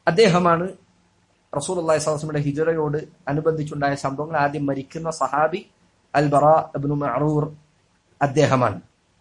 അദ്ദേഹമാണ് റസൂൽ അള്ളാഹി സ്വലമിയുടെ ഹിജറയോട് അനുബന്ധിച്ചുണ്ടായ സംഭവങ്ങൾ ആദ്യം മരിക്കുന്ന സഹാബി അൽ ബറ അബ്നു മഅറൂർ അദ്ദേഹമാണ്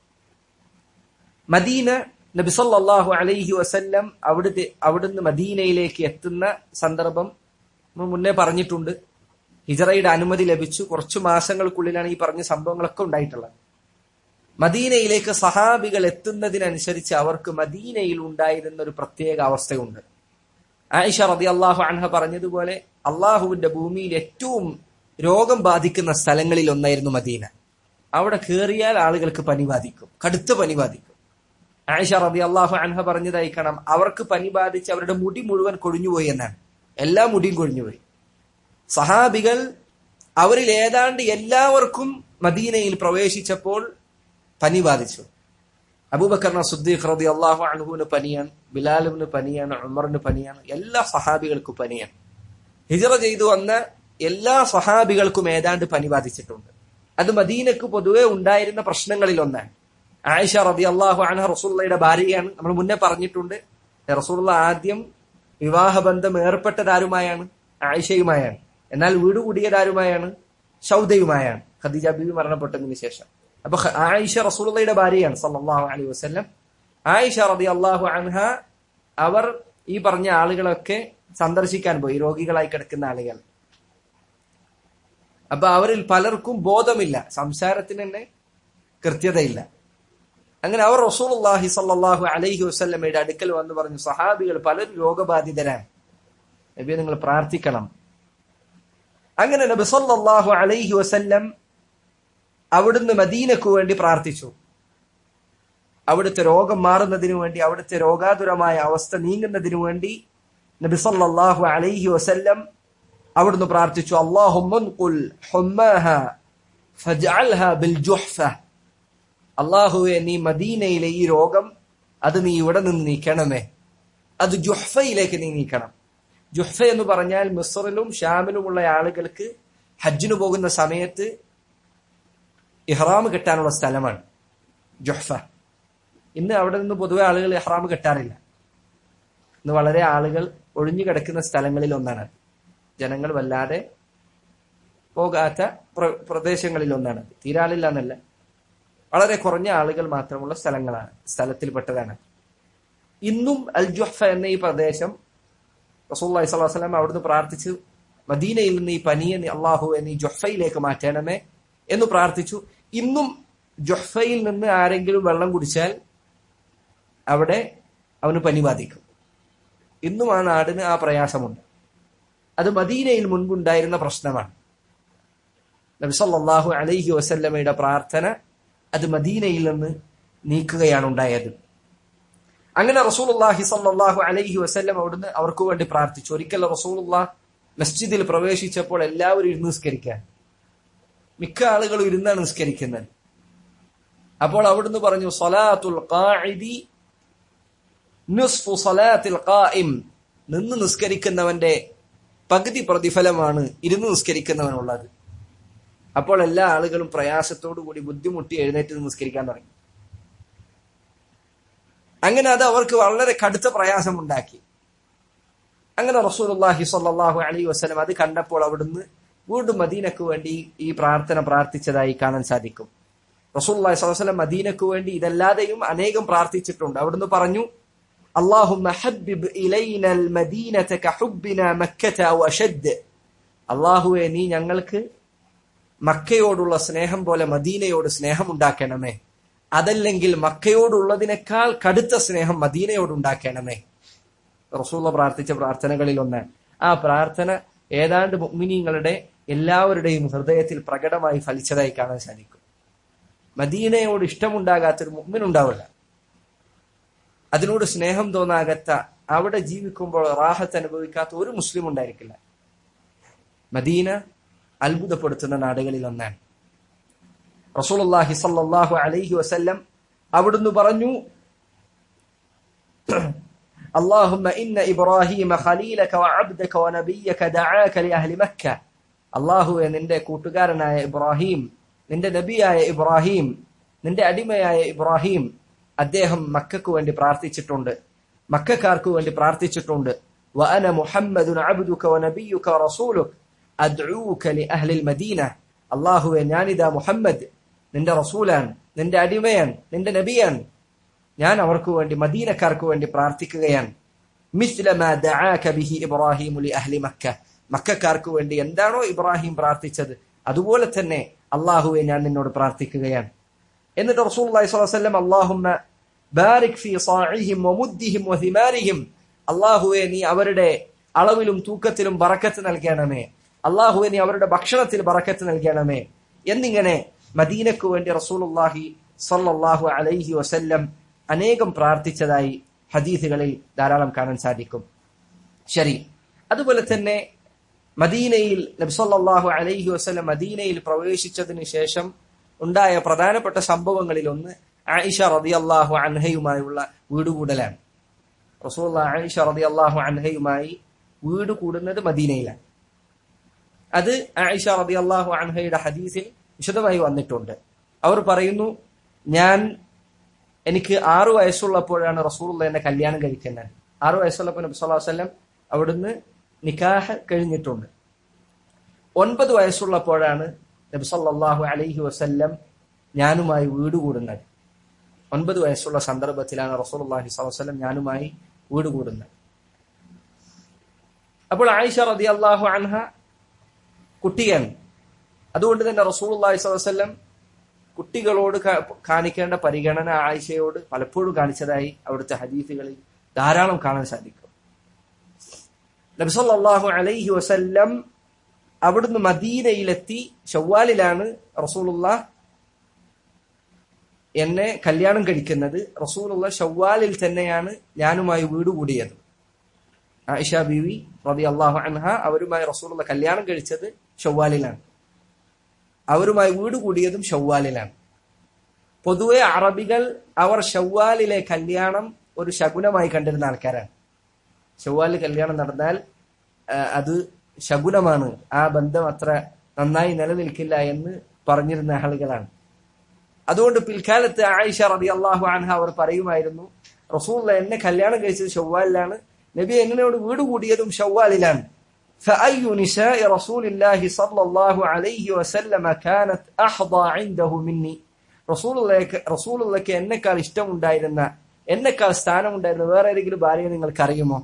മദീന നബി സല്ലല്ലാഹു അലൈഹി വസല്ലം അവിടുത്തെ അവിടുന്ന് മദീനയിലേക്ക് എത്തുന്ന സന്ദർഭം നമ്മൾ മുന്നേ പറഞ്ഞിട്ടുണ്ട് ഹിജറയുടെ അനുമതി ലഭിച്ചു കുറച്ചു മാസങ്ങൾക്കുള്ളിലാണ് ഈ പറഞ്ഞ സംഭവങ്ങളൊക്കെ ഉണ്ടായിട്ടുള്ളത് മദീനയിലേക്ക് സഹാബികൾ എത്തുന്നതിനനുസരിച്ച് അവർക്ക് മദീനയിൽ ഉണ്ടായിരുന്ന ഒരു പ്രത്യേക അവസ്ഥയുണ്ട് ആയിഷ റതി അള്ളാഹു അൻഹ പറഞ്ഞതുപോലെ അള്ളാഹുവിന്റെ ഭൂമിയിൽ ഏറ്റവും രോഗം ബാധിക്കുന്ന സ്ഥലങ്ങളിൽ ഒന്നായിരുന്നു മദീന അവിടെ കയറിയാൽ ആളുകൾക്ക് പനി ബാധിക്കും കടുത്ത പനി ബാധിക്കും ആയിഷ റബി അള്ളാഹു അൻഹ പറഞ്ഞതായി കാണാം അവർക്ക് പനി ബാധിച്ച് അവരുടെ മുടി മുഴുവൻ കൊഴിഞ്ഞുപോയി എന്നാണ് എല്ലാ മുടിയും കൊഴിഞ്ഞുപോയി സഹാബികൾ അവരിൽ ഏതാണ്ട് എല്ലാവർക്കും മദീനയിൽ പ്രവേശിച്ചപ്പോൾ പനി ബാധിച്ചു അബൂബക്കറിന സുദ്ദീഖ് റതി അള്ളാഹു അൻഹുവിന് പനിയാണ് ബിലാലിന് പനിയാണ് ഉമറിന് പനിയാണ് എല്ലാ സഹാബികൾക്കും പനിയാണ് ഹിജറ ചെയ്തു വന്ന എല്ലാ സഹാബികൾക്കും ഏതാണ്ട് പനി ബാധിച്ചിട്ടുണ്ട് അത് മദീനക്ക് പൊതുവെ ഉണ്ടായിരുന്ന പ്രശ്നങ്ങളിൽ ഒന്നാണ് ആയിഷ റബി അള്ളാഹു അൻഹ റസൂള്ളയുടെ ഭാര്യയാണ് നമ്മൾ മുന്നേ പറഞ്ഞിട്ടുണ്ട് റസൂള്ള ആദ്യം വിവാഹബന്ധം ഏർപ്പെട്ടതാരുമായാണ് ആയിഷയുമായാണ് എന്നാൽ വീട് കൂടിയതാരുമായാണ് ഷൗദയുമായാണ് ഖദീജ ബിബി മരണപ്പെട്ടതിന് ശേഷം അപ്പൊ ആയിഷ റസൂള്ളയുടെ ഭാര്യയാണ് സല്ലല്ലാഹു അലൈഹി വസല്ലം ആയിഷ റബി അള്ളാഹു അൻഹ അവർ ഈ പറഞ്ഞ ആളുകളൊക്കെ സന്ദർശിക്കാൻ പോയി രോഗികളായി കിടക്കുന്ന ആളുകൾ അപ്പൊ അവരിൽ പലർക്കും ബോധമില്ല സംസാരത്തിന് തന്നെ കൃത്യതയില്ല അങ്ങനെ അവർ റസൂലുള്ളാഹി സല്ലല്ലാഹു അലൈഹി വസല്ലമയുടെ അടുക്കൽ വന്ന് പറഞ്ഞു സഹാബികൾ പലരും രോഗബാധിതരാണ് നബി നിങ്ങൾ പ്രാർത്ഥിക്കണം അങ്ങനെ നബി സല്ലല്ലാഹു അലൈഹി വസല്ലം അവിടുന്ന് മദീനക്ക് വേണ്ടി പ്രാർത്ഥിച്ചു അവിടുത്തെ രോഗം മാറുന്നതിനു വേണ്ടി അവിടുത്തെ രോഗാതുരമായ അവസ്ഥ നീങ്ങുന്നതിനു വേണ്ടി നബി സല്ലല്ലാഹു അലൈഹി വസല്ലം അവിടുന്ന് പ്രാർത്ഥിച്ചു അള്ളാഹുൽ അള്ളാഹുവെ നീ മദീനയിലെ ഈ രോഗം അത് നീ ഇവിടെ നിന്ന് നീക്കണമേ അത് ജുഹ്ഫയിലേക്ക് നീ നീക്കണം ജുഹ്ഫ എന്ന് പറഞ്ഞാൽ മിസറിലും ഷാമിലുമുള്ള ആളുകൾക്ക് ഹജ്ജിന് പോകുന്ന സമയത്ത് ഇഹ്റാം കെട്ടാനുള്ള സ്ഥലമാണ് ജുഹ്ഫ ഇന്ന് അവിടെ നിന്ന് പൊതുവെ ആളുകൾ ഇഹ്റാം കെട്ടാറില്ല ഇന്ന് വളരെ ആളുകൾ ഒഴിഞ്ഞു കിടക്കുന്ന സ്ഥലങ്ങളിൽ ഒന്നാണ് ജനങ്ങൾ വല്ലാതെ പോകാത്ത പ്രദേശങ്ങളിൽ ഒന്നാണ് തീരാളില്ല എന്നല്ല വളരെ കുറഞ്ഞ ആളുകൾ മാത്രമുള്ള സ്ഥലങ്ങളാണ് സ്ഥലത്തിൽപ്പെട്ടതാണ് ഇന്നും അൽ ജുഹ്ഫ എന്ന ഈ പ്രദേശം റസൂല്ലി സ്വലാസ്ലാം അവിടുന്ന് പ്രാർത്ഥിച്ചു മദീനയിൽ നിന്ന് ഈ പനിയെ അള്ളാഹു എന്നീ ജുഹ്ഫയിലേക്ക് മാറ്റണമേ എന്ന് പ്രാർത്ഥിച്ചു ഇന്നും ജുഹ്ഫയിൽ നിന്ന് ആരെങ്കിലും വെള്ളം കുടിച്ചാൽ അവിടെ അവന് പനി ബാധിക്കും ഇന്നും ആ നാടിന് ആ പ്രയാസമുണ്ട് അത് മദീനയിൽ മുൻപുണ്ടായിരുന്ന പ്രശ്നമാണ് നബിസല്ലാഹു അലൈഹി വസല്ലമയുടെ പ്രാർത്ഥന അത് മദീനയിൽ നിന്ന് നീക്കുകയാണ് ഉണ്ടായത് അങ്ങനെ റസൂലുള്ളാഹി സല്ലല്ലാഹു അലൈഹി വസല്ലം അവിടുന്ന് അവർക്ക് വേണ്ടി പ്രാർത്ഥിച്ചു ഒരിക്കൽ റസൂലുള്ള മസ്ജിദിൽ പ്രവേശിച്ചപ്പോൾ എല്ലാവരും ഇരുന്ന് നിസ്കരിക്കാൻ മിക്ക ആളുകളും ഇരുന്നാണ് നിസ്കരിക്കുന്നത് അപ്പോൾ അവിടുന്ന് പറഞ്ഞു സലാത്തുൽ ഖാഇദി നിസ്ഫു സലാത്തിൽ ഖായിം നിന്ന് നിസ്കരിക്കുന്നവന്റെ പകുതി പ്രതിഫലമാണ് ഇരുന്ന് നിസ്കരിക്കുന്നവനുള്ളത് അപ്പോൾ എല്ലാ ആളുകളും പ്രയാസത്തോടു കൂടി ബുദ്ധിമുട്ടി എഴുന്നേറ്റ് നിസ്കരിക്കാൻ തുടങ്ങി അങ്ങനെ അത് അവർക്ക് വളരെ കടുത്ത പ്രയാസമുണ്ടാക്കി അങ്ങനെ റസൂലുള്ളാഹി സ്വല്ലല്ലാഹു അലൈഹി വസല്ലം അത് കണ്ടപ്പോൾ അവിടുന്ന് വീണ്ടും മദീനക്ക് വേണ്ടി ഈ പ്രാർത്ഥന പ്രാർത്ഥിച്ചതായി കാണാൻ സാധിക്കും റസൂലുള്ളാഹി സ്വല്ലല്ലാഹു അലൈഹി വസല്ലം മദീനക്ക് വേണ്ടി ഇതല്ലാതെയും അനേകം പ്രാർത്ഥിച്ചിട്ടുണ്ട് അവിടുന്ന് പറഞ്ഞു اللهم حبب إلينا المدينة كحبنا مكة أو أشد അള്ളാഹുവെ നീ ഞങ്ങൾക്ക് മക്കയോടുള്ള സ്നേഹം പോലെ മദീനയോട് സ്നേഹം ഉണ്ടാക്കണമേ അതല്ലെങ്കിൽ മക്കയോടുള്ളതിനേക്കാൾ കടുത്ത സ്നേഹം മദീനയോട് ഉണ്ടാക്കണമേ റസൂള്ള പ്രാർത്ഥിച്ച പ്രാർത്ഥനകളിൽ ഒന്ന് ആ പ്രാർത്ഥന ഏതാണ്ട് മുഗ്മിനീങ്ങളുടെ എല്ലാവരുടെയും ഹൃദയത്തിൽ പ്രകടമായി ഫലിച്ചതായി കാണാൻ സാധിക്കും മദീനയോട് ഇഷ്ടമുണ്ടാകാത്തൊരു മുഗ്മിനുണ്ടാവില്ല അതിനോട് സ്നേഹം തോന്നാകത്ത അവിടെ ജീവിക്കുമ്പോൾ റാഹത്ത് അനുഭവിക്കാത്ത ഒരു മുസ്ലിം ഉണ്ടായിരിക്കില്ല മദീന അത്ഭുതപ്പെടുത്തുന്ന നാടുകളിൽ ഒന്നാണ് റസൂലുള്ളാഹി സല്ലല്ലാഹു അലൈഹി വസല്ലം അവിടുന്ന് പറഞ്ഞു اللهم إن إبراهيم خليلك وعبدك ونبيك دعاك لأهل مكة الله നിന്റെ കൂട്ടുകാരനായ ഇബ്രാഹിം നിന്റെ നബിയായ ഇബ്രാഹിം നിന്റെ അടിമയായ ഇബ്രാഹിം അദ്ദേഹം മക്കൾക്ക് വേണ്ടി പ്രാർത്ഥിച്ചിട്ടുണ്ട് മക്കാർക്ക് വേണ്ടി പ്രാർത്ഥിച്ചിട്ടുണ്ട് وأنا محمد عبدك ونبيك ورسولك أدعوك لأهل المدينة الله ഞാനിതാ മുഹമ്മദ് നിന്റെ റസൂലാണ് നിന്റെ അടിമയാണ് നിന്റെ നബിയാണ് ഞാൻ അവർക്ക് വേണ്ടി മദീനക്കാർക്ക് വേണ്ടി പ്രാർത്ഥിക്കുകയാണ് മിസ്ലമാ ദആക ബിഹി ഇബ്രാഹിം ലി അഹ്ലി മക്ക മക്കക്കാർക്ക് വേണ്ടി എന്താണോ ഇബ്രാഹിം പ്രാർത്ഥിച്ചത് അതുപോലെ തന്നെ അള്ളാഹുവെ ഞാൻ നിന്നോട് പ്രാർത്ഥിക്കുകയാണ് എന്നിട്ട് റസൂലുള്ളാഹി സ്വല്ലല്ലാഹു അലൈഹി വസല്ലം അല്ലാഹുമ്മ ബാരിക് ഫീ സാഇഹിം വമുദ്ദിഹിം വഹിമാരിഹിം അള്ളാഹുവെ നീ അവരുടെ അളവിലും തൂക്കത്തിലും ബറക്കത്ത് നൽകണമേ അള്ളാഹുവെ നീ അവരുടെ ഭക്ഷണത്തിൽ ബറക്കത്ത് നൽകണമേ എന്നിങ്ങനെ മദീനക്ക് വേണ്ടി റസൂലുള്ളാഹി സ്വല്ലല്ലാഹു അലൈഹി വസല്ലം അനേകം പ്രാർത്ഥിച്ചതായി ഹദീസുകളിൽ ധാരാളം കാണാൻ സാധിക്കും ശരി അതുപോലെ തന്നെ മദീനയിൽ നബ്സല്ലാഹു അലൈഹി വസ്ലം മദീനയിൽ പ്രവേശിച്ചതിന് ശേഷം ഉണ്ടായ പ്രധാനപ്പെട്ട സംഭവങ്ങളിൽ ഒന്ന് ആയിഷ റതി അള്ളാഹു അൻഹയുമായുള്ള വീടുകൂടലാണ് റസൂൽ ആയിഷ റതി അള്ളാഹു അൻഹയുമായി വീട് കൂടുന്നത് മദീനയിലാണ് അത് ആയിഷ റതി അള്ളാഹു അൻഹയുടെ ഹദീസിൽ വിശദമായി വന്നിട്ടുണ്ട് അവർ പറയുന്നു ഞാൻ എനിക്ക് ആറു വയസ്സുള്ളപ്പോഴാണ് റസൂൽ എന്നെ കല്യാണം കഴിക്കുന്നത് ആറു വയസ്സുള്ളപ്പോൾ നബി സ്വല്ലല്ലാഹു അലൈഹി വസല്ലം അവിടുന്ന് നിക്കാഹ് കഴിഞ്ഞിട്ടുണ്ട് ഒൻപത് വയസ്സുള്ളപ്പോഴാണ് നബി സല്ലല്ലാഹു അലൈഹി വസല്ലം ഞാനുമായി വീട് കൂടുന്നത് ഒൻപത് വയസ്സുള്ള സന്ദർഭത്തിലാണ് റസൂലുള്ളാഹി സ്വല്ലല്ലാഹു അലൈഹി വസല്ലം ഞാനുമായി വീട് കൂടുന്നത് അപ്പോൾ ആയിഷ റളിയല്ലാഹു അൻഹ കുട്ടിയാണ് അതുകൊണ്ട് തന്നെ റസൂലുള്ളാഹി സ്വല്ലല്ലാഹു അലൈഹി വസല്ലം കുട്ടികളോട് കാണിക്കേണ്ട പരിഗണന ആയിഷയോട് പലപ്പോഴും കാണിച്ചതായി അവിടുത്തെ ഹദീസുകളിൽ ധാരാളം കാണാൻ സാധിക്കും നബിസല്ലാഹു അലൈഹി വസല്ലം അവിടുന്ന് മദീനയിലെത്തി ഷവ്വാലിലാണ് റസൂലുള്ള എന്നെ കല്യാണം കഴിക്കുന്നത് റസൂലുള്ള ഷവ്വാലിൽ തന്നെയാണ് ഞാനുമായി വീട് കൂടിയത് ആയിഷ ബീവി റബി അള്ളാഹു അൻഹ അവരുമായി റസൂലുള്ള കല്യാണം കഴിച്ചത് ഷവ്വാലിലാണ് അവരുമായി വീട് കൂടിയതും ഷവ്വാലിലാണ് പൊതുവെ അറബികൾ അവർ ഷവ്വാലിലെ കല്യാണം ഒരു ശകുനമായി കണ്ടിരുന്ന ആൾക്കാരാണ് ഷവ്വാലിൽ കല്യാണം നടന്നാൽ അത് ശകുനമാണ് ആ ബന്ധം അത്ര നന്നായി നിലനിൽക്കില്ല എന്ന് പറഞ്ഞിരുന്ന ആളുകളാണ് അതുകൊണ്ട് പിൽക്കാലത്ത് ആയിഷ റബി അള്ളാഹു അൻഹ അവർ പറയുമായിരുന്നു റസൂൽ എന്നെ കല്യാണം കഴിച്ചത് ഷവ്വാലിലാണ് നബി എന്നോട് വീട് കൂടിയതും ഷവ്വാലിലാണ് فأي نساء رسول الله صلى الله عليه وسلم كانت أحظى عنده مني رسول الله رسول الله എന്നേക്കാൾ ഇഷ്ടമുണ്ടായിരുന്ന എന്നേക്കാൾ സ്ഥാനമുണ്ടായിരുന്ന വേറെ ഏതെങ്കിലും ഭാര്യയെ നിങ്ങൾക്ക് അറിയുമോ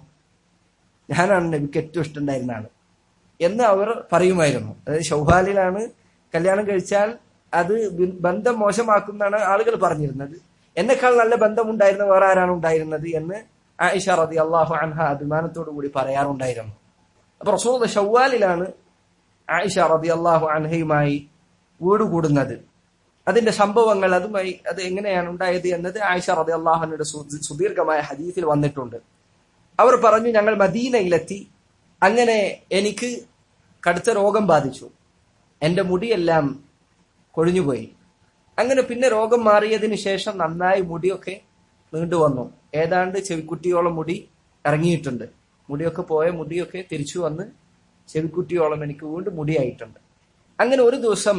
ഞാനാണ് നബിക്ക് ഏറ്റവും ഇഷ്ടമുണ്ടായിരുന്ന ആള് എന്ന് അവർ പറയുമായിരുന്നു അതായത് ഷൗഹാലിലാണ് കല്യാണം കഴിച്ചാൽ അത് ബന്ധം മോശമാക്കുന്നതാണ് ആളുകൾ പറഞ്ഞിരുന്നത് എന്നെക്കാൾ നല്ല ബന്ധമുണ്ടായിരുന്ന വേറെ ആരാണ് ഉണ്ടായിരുന്നത് എന്ന് ആയിഷ റതി അള്ളാഹു അൻഹ അഭിമാനത്തോടു കൂടി പറയാറുണ്ടായിരുന്നു അപ്പൊ റസൂൽ ഷവ്വാലിലാണ് ആയിഷ റബി അള്ളാഹു അൻഹയുമായി വീട് കൂടുന്നത് അതിന്റെ സംഭവങ്ങൾ അതുമായി അത് എങ്ങനെയാണ് ഉണ്ടായത് എന്നത് ആയിഷ റബി അള്ളാഹുനയുടെ സുദീർഘമായ ഹദീസിൽ വന്നിട്ടുണ്ട് അവർ പറഞ്ഞു ഞങ്ങൾ മദീനയിലെത്തി അങ്ങനെ എനിക്ക് കടുത്ത രോഗം ബാധിച്ചു എന്റെ മുടിയെല്ലാം കൊഴിഞ്ഞുപോയി അങ്ങനെ പിന്നെ രോഗം മാറിയതിനു ശേഷം നന്നായി മുടിയൊക്കെ നീണ്ടുവന്നു ഏതാണ്ട് ചെവിക്കുട്ടിയോളം മുടി ഇറങ്ങിയിട്ടുണ്ട് മുടിയൊക്കെ പോയ മുടിയൊക്കെ തിരിച്ചു വന്ന് ചെവിക്കുട്ടിയോളം എനിക്ക് വീണ്ടും മുടിയായിട്ടുണ്ട് അങ്ങനെ ഒരു ദിവസം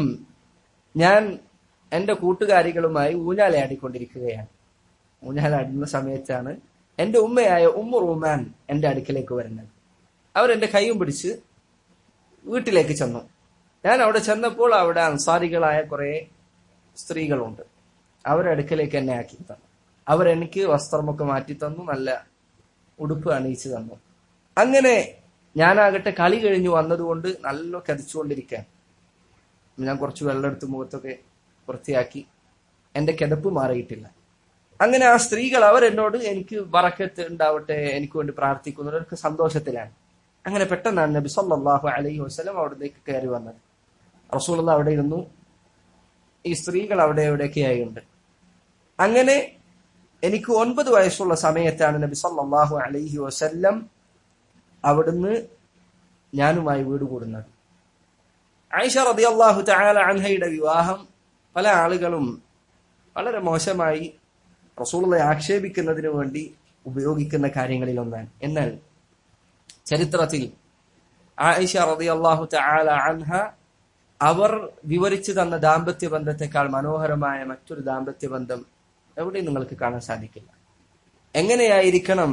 ഞാൻ എന്റെ കൂട്ടുകാരികളുമായി ഊഞ്ഞാലയാടിക്കൊണ്ടിരിക്കുകയാണ് ഊഞ്ഞാലാടുന്ന സമയത്താണ് എന്റെ ഉമ്മയായ ഉമ്മ റൂമാൻ എന്റെ അടുക്കലേക്ക് വരുന്നത് അവരെന്റെ കൈയും പിടിച്ച് വീട്ടിലേക്ക് ചെന്നു ഞാൻ അവിടെ ചെന്നപ്പോൾ അവിടെ അൻസാരികളായ കുറെ സ്ത്രീകളുണ്ട് അവരുടെ അടുക്കലേക്ക് എന്നെ ആക്കി തന്നു അവരെനിക്ക് വസ്ത്രമൊക്കെ മാറ്റി തന്നു നല്ല ഉടുപ്പ് അണിയിച്ചു തന്നു അങ്ങനെ ഞാനാകട്ടെ കളി കഴിഞ്ഞു വന്നതുകൊണ്ട് നല്ല കതിച്ചുകൊണ്ടിരിക്കാൻ ഞാൻ കുറച്ച് വെള്ളം എടുത്ത് മുഖത്തൊക്കെ വൃത്തിയാക്കി എന്റെ കിതപ്പ് മാറിയിട്ടില്ല അങ്ങനെ ആ സ്ത്രീകൾ അവരെന്നോട് എനിക്ക് വറക്കത്ത് ഉണ്ടാവട്ടെ എനിക്ക് വേണ്ടി പ്രാർത്ഥിക്കുന്നവർക്ക് സന്തോഷത്തിലാണ് അങ്ങനെ പെട്ടെന്നാണ് നബി സല്ലല്ലാഹു അലൈഹി വസല്ലം അവിടേക്ക് കയറി വന്നത് റസൂലുള്ള അവിടെ ഇരുന്നു ഈ സ്ത്രീകൾ അവിടെ എവിടെയൊക്കെയായി ഉണ്ട് അങ്ങനെ എനിക്ക് ഒൻപത് വയസ്സുള്ള സമയത്താണ് നബി സല്ലല്ലാഹു അലൈഹി വസല്ലം അവിടുന്ന് ഞാനുമായി വീട് കൂടുന്നത് ആയിഷ റളിയല്ലാഹു തആല അൻഹയുടെ വിവാഹം പല ആളുകളും വളരെ മോശമായി റസൂലുള്ളെ ആക്ഷേപിക്കുന്നതിന് വേണ്ടി ഉപയോഗിക്കുന്ന കാര്യങ്ങളിൽ ഒന്നാണ് എന്നാൽ ചരിത്രത്തിൽ ആയിഷ റളിയല്ലാഹു തആല അൻഹ അവർ വിവരിച്ചു തന്ന ദാമ്പത്യ ബന്ധത്തെക്കാൾ മനോഹരമായ മറ്റൊരു ദാമ്പത്യ ബന്ധം എവിടെയും നിങ്ങൾക്ക് കാണാൻ സാധിക്കില്ല എങ്ങനെയായിരിക്കണം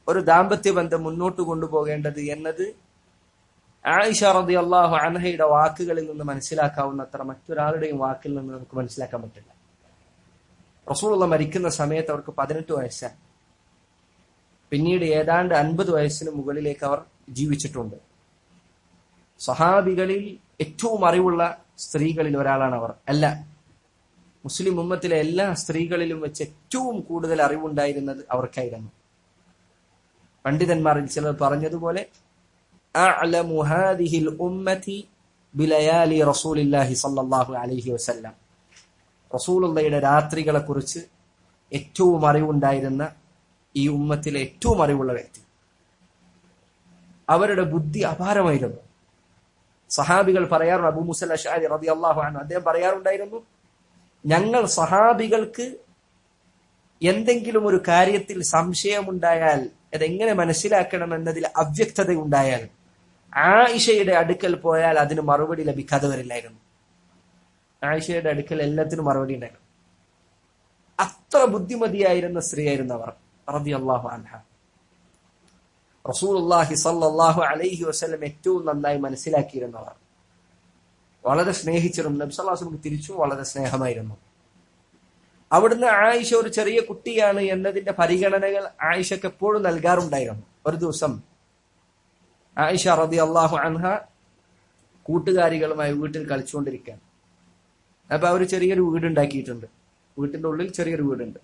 ഒരു ദാമ്പത്യ ബന്ധം മുന്നോട്ട് കൊണ്ടുപോകേണ്ടത് എന്നത് ആയിഷ റതി അള്ളാഹു അൻഹയുടെ വാക്കുകളിൽ നിന്ന് മനസ്സിലാക്കാവുന്നത്ര മറ്റൊരാളുടെയും വാക്കിൽ നിന്ന് നമുക്ക് മനസ്സിലാക്കാൻ പറ്റില്ല റസൂലുള്ള മരിക്കുന്ന സമയത്ത് അവർക്ക് പതിനെട്ട് വയസ്സാണ് പിന്നീട് ഏതാണ്ട് അൻപത് വയസ്സിന് മുകളിലേക്ക് അവർ ജീവിച്ചിട്ടുണ്ട് സഹാബികളിൽ ഏറ്റവും അറിവുള്ള സ്ത്രീകളിൽ ഒരാളാണ് അവർ അല്ല മുസ്ലിം ഉമ്മത്തിലെ എല്ലാ സ്ത്രീകളിലും വെച്ച് ഏറ്റവും കൂടുതൽ അറിവുണ്ടായിരുന്നത് അവർക്കായിരുന്നു പണ്ഡിതന്മാരിൽ ചിലർ പറഞ്ഞതുപോലെ أعلم هذه الأمة بليالي رسول الله صلى الله عليه وسلم റസൂലുള്ളയുടെ രാത്രികളെ കുറിച്ച് ഏറ്റവും അറിവുണ്ടായിരുന്ന ഈ ഉമ്മത്തിലെ ഏറ്റവും അറിവുള്ള വ്യക്തി അവരുടെ ബുദ്ധി അപാരമായിരുന്നു സഹാബികൾ പറയാറുണ്ട് അബു മുസൽ അഷാരി റതി അള്ളാഹു ആണ് അദ്ദേഹം പറയാറുണ്ടായിരുന്നു ഞങ്ങൾ സഹാബികൾക്ക് എന്തെങ്കിലും ഒരു കാര്യത്തിൽ സംശയമുണ്ടായാൽ അതെങ്ങനെ മനസ്സിലാക്കണം എന്നതിൽ അവ്യക്തത ഉണ്ടായാൽ ആയിഷയുടെ അടുക്കൽ പോയാൽ അതിന് മറുപടി ലഭിക്കാതെ വരില്ലായിരുന്നു ആയിഷയുടെ അടുക്കൽ എല്ലാത്തിനും മറുപടി ഉണ്ടായിരുന്നു അത്ര ബുദ്ധിമതിയായിരുന്ന സ്ത്രീയായിരുന്നു അവർ റബി അള്ളാഹു അൻഹ റസൂലുള്ളാഹി സല്ലല്ലാഹു അലൈഹി വസല്ലം ഏറ്റവും നന്നായി മനസ്സിലാക്കിയിരുന്നവർ വളരെ സ്നേഹിച്ചിരുന്നു നബി സല്ലല്ലാഹു അലൈഹി വസല്ലം തിരിച്ചും വളരെ സ്നേഹമായിരുന്നു അവിടുന്ന് ആയിഷ ഒരു ചെറിയ കുട്ടിയാണ് എന്നതിന്റെ പരിഗണനകൾ ആയിഷക്ക് എപ്പോഴും നൽകാറുണ്ടായിരുന്നു ഒരു ദിവസം ആയിഷ റതി അള്ളാഹു അൻഹ കൂട്ടുകാരികളുമായി വീട്ടിൽ കളിച്ചുകൊണ്ടിരിക്കുകയാണ് അപ്പൊ അവർ ചെറിയൊരു വീടുണ്ടാക്കിയിട്ടുണ്ട് വീട്ടിന്റെ ഉള്ളിൽ ചെറിയൊരു വീടുണ്ട്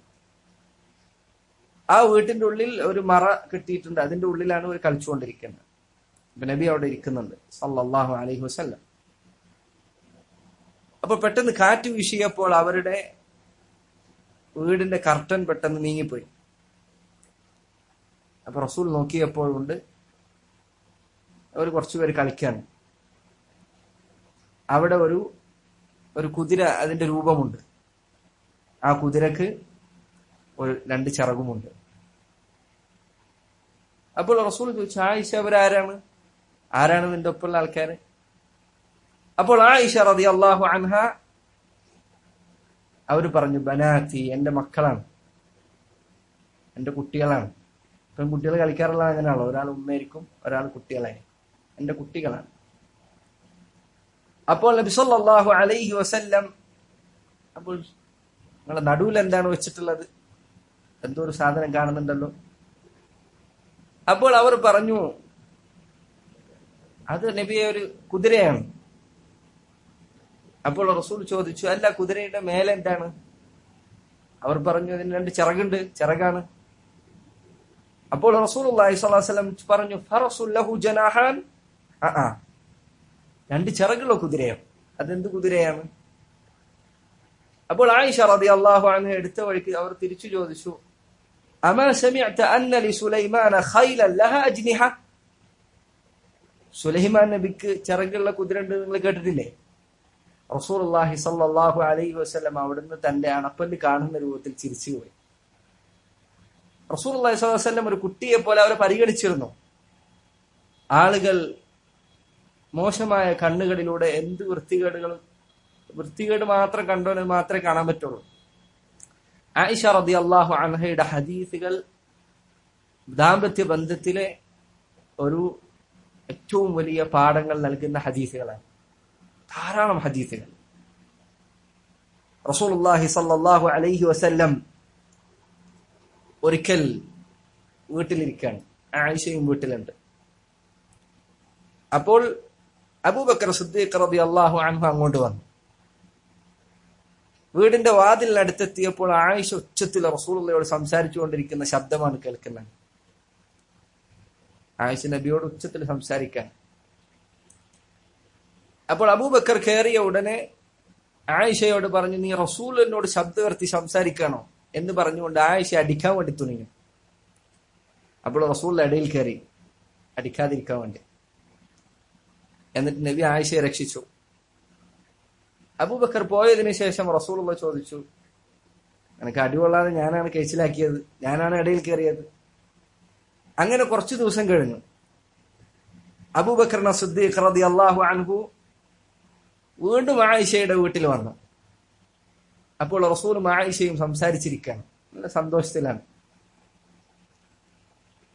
ആ വീട്ടിന്റെ ഉള്ളിൽ ഒരു മറ കെട്ടിയിട്ടുണ്ട് അതിന്റെ ഉള്ളിലാണ് അവർ കളിച്ചുകൊണ്ടിരിക്കുന്നത് അപ്പൊ നബി അവിടെ ഇരിക്കുന്നുണ്ട് സല്ലല്ലാഹു അലൈഹി വസല്ലം അപ്പൊ പെട്ടെന്ന് കാറ്റ് വീശിയപ്പോൾ അവരുടെ വീടിന്റെ കർട്ടൻ പെട്ടെന്ന് നീങ്ങിപ്പോയി അപ്പൊ റസൂൽ നോക്കിയപ്പോഴുണ്ട് അവർ കുറച്ചുപേര് കളിക്കാണ് അവിടെ ഒരു ഒരു കുതിര അതിന്റെ രൂപമുണ്ട് ആ കുതിരക്ക് ഒരു രണ്ട് ചിറകുമുണ്ട് അപ്പോൾ റസൂൽ ചോദിച്ചു ആയിഷ അവരാരാണ് ആരാണ് നിന്റെ ഒപ്പമുള്ള ആൾക്കാര് അപ്പോൾ ആയിഷ റതി അള്ളാഹു അൻഹ അവർ പറഞ്ഞു ബനാത്തി എന്റെ മക്കളാണ് എന്റെ കുട്ടികളാണ് ഇപ്പം കുട്ടികൾ കളിക്കാറുള്ള അങ്ങനെയാണല്ലോ ഒരാൾ ഉമ്മയായിരിക്കും ഒരാൾ കുട്ടികളായിരിക്കും എന്റെ കുട്ടികളാണ് അപ്പോൾ നബിസല്ലാഹു അലൈഹി വസല്ലം അപ്പോൾ നിങ്ങളെ നടുവിൽ എന്താണ് വെച്ചിട്ടുള്ളത് എന്തോ ഒരു സാധനം കാണുന്നുണ്ടല്ലോ അപ്പോൾ അവർ പറഞ്ഞു അത് നബിയെ ഒരു കുതിരയാണ് അപ്പോൾ റസൂൽ ചോദിച്ചു അല്ല കുതിരയുടെ മേലെ എന്താണ് അവർ പറഞ്ഞു അതിന് രണ്ട് ചിറകുണ്ട് ചിറകാണ് അപ്പോൾ റസൂൽ അള്ളാഹിസ്വല്ലാം പറഞ്ഞു ഫറസുല്ലഹു ജനാഹാൻ ആ ആ രണ്ട് ചിറകുള്ള കുതിരയോ അതെന്ത് കുതിരയാണ് അപ്പോൾ ആയിഷ റതി അള്ളാഹു അന്ന് എടുത്ത വഴിക്ക് അവർ തിരിച്ചു ചോദിച്ചു അമാ സമിഅത അന്ന ലി സുലൈമാന ഖൈലൻ ലഹ അജ്നിഹ സുലൈമാൻ നബിക്ക് ചിറകുള്ള കുതിര ഉണ്ട് നിങ്ങൾ കേട്ടിട്ടില്ലേ റസൂർഹി സല്ലാഹു അലൈഹി വസ്ലം അവിടുന്ന് തന്റെ അണപ്പല്ല് കാണുന്ന രൂപത്തിൽ ചിരിച്ചുപോയി റസൂർ അള്ളാഹി സ്വലം ഒരു കുട്ടിയെ പോലെ അവരെ പരിഗണിച്ചിരുന്നു ആളുകൾ മോശമായ കണ്ണുകളിലൂടെ എന്ത് വൃത്തികേടുകളും വൃത്തികേട് മാത്രം കണ്ടോന് മാത്രമേ കാണാൻ പറ്റുള്ളൂ ആയിഷ റതി അള്ളാഹു അൻഹയുടെ ഹദീസുകൾ ദാമ്പത്യ ബന്ധത്തിലെ ഒരു ഏറ്റവും വലിയ പാഠങ്ങൾ നൽകുന്ന ഹദീസുകളാണ് ധാരാളം ഹദീസുകൾ റസൂലുള്ളാഹി സല്ലല്ലാഹു അലൈഹി വസല്ലം ഒരിക്കൽ വീട്ടിലിരിക്കുകയാണ് ആയിഷയും വീട്ടിലുണ്ട് അപ്പോൾ അബൂബക്കർ സിദ്ദീഖ് റബി അള്ളാഹു അൻഹു അങ്ങോട്ട് വന്നു വീടിന്റെ വാതിലിനടുത്തെത്തിയപ്പോൾ ആയിഷ ഉച്ചത്തിൽ റസൂലുള്ളയോട് സംസാരിച്ചു കൊണ്ടിരിക്കുന്ന ശബ്ദമാണ് കേൾക്കുന്നത് ആയിഷ നബിയോട് ഉച്ചത്തിൽ സംസാരിക്കാൻ അപ്പോൾ അബൂബക്കർ കയറിയ ഉടനെ ആയിഷയോട് പറഞ്ഞു നീ റസൂൽ എന്നോട് ശബ്ദവർത്തി സംസാരിക്കണോ എന്ന് പറഞ്ഞുകൊണ്ട് ആയിഷ അടിക്കാൻ വേണ്ടി തുനിഞ്ഞു അപ്പോൾ റസൂൽ ഇടയിൽ കയറി അടിക്കാതിരിക്കാൻ വേണ്ടി എന്നിട്ട് നബി ആയിഷയെ രക്ഷിച്ചു അബൂബക്കർ പോയതിനു ശേഷം റസൂലുള്ള ചോദിച്ചു എനിക്ക് അടികൊള്ളാതെ ഞാനാണ് കേസിലാക്കിയത് ഞാനാണ് ഇടയിൽ കയറിയത് അങ്ങനെ കുറച്ചു ദിവസം കഴിഞ്ഞു അബൂബക്കർ സിദ്ദീഖ് റതി അള്ളാഹു അൻഹു വീണ്ടും ആയിഷയുടെ വീട്ടിൽ വന്നു അപ്പോൾ റസൂലും ആയിഷയും സംസാരിച്ചിരിക്കുകയാണ് നല്ല സന്തോഷത്തിലാണ്